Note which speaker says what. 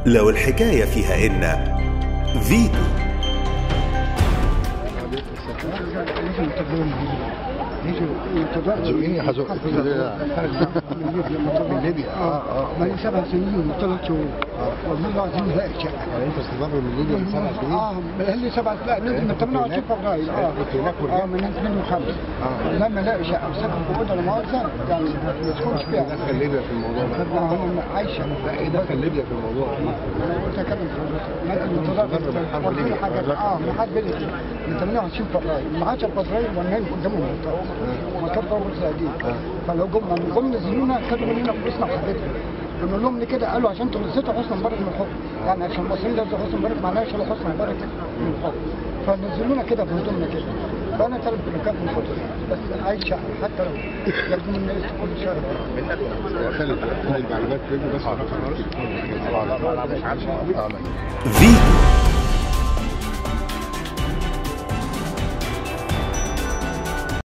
Speaker 1: لو الحكاية فيها إن فيتو
Speaker 2: زقيني هزق من ليبيا اه اه
Speaker 3: بقالي سبع سنين وثلاث شهور والله العظيم لا شقة
Speaker 2: يعني انت استمر من ليبيا من سبع سنين
Speaker 3: اه بقالي سبع لا نزل من 28 فبراير اه
Speaker 2: كنت هناك ورجعت؟
Speaker 3: اه من 2005
Speaker 2: آه.
Speaker 3: لما الاقي شقه بسبب القعود لا مؤاخذه يعني ما تكونش
Speaker 2: ايه
Speaker 3: فيها
Speaker 2: دخل ليبيا في الموضوع ده؟
Speaker 3: آه، انا عايشه
Speaker 2: لا ايه دخل ليبيا في الموضوع؟
Speaker 3: انا قلت اتكلم في حضرتك لكن متضرر
Speaker 2: بالحرب
Speaker 3: وكل
Speaker 2: ليبيا.
Speaker 3: حاجه اه ما حد بيني من 28 فبراير من 10 فبراير والنايم قدامهم ما كان ضرب زي فلو جم جم نزلونا كانوا مننا فلوسنا وحاجتنا قلنا لهم ليه كده قالوا عشان تنسيتوا حسن مبارك من الحكم يعني عشان المصريين لازم حسن مبارك معناها يشيلوا حسن مبارك من الحكم فنزلونا كده في هدومنا كده فانا طالب بنكاف من الحكم بس عايشه حتى لو ياخدوا مني قسط كل شهر
Speaker 2: خالد خالد معلومات فيديو بس رقم التليفون مش عارف
Speaker 1: فيتو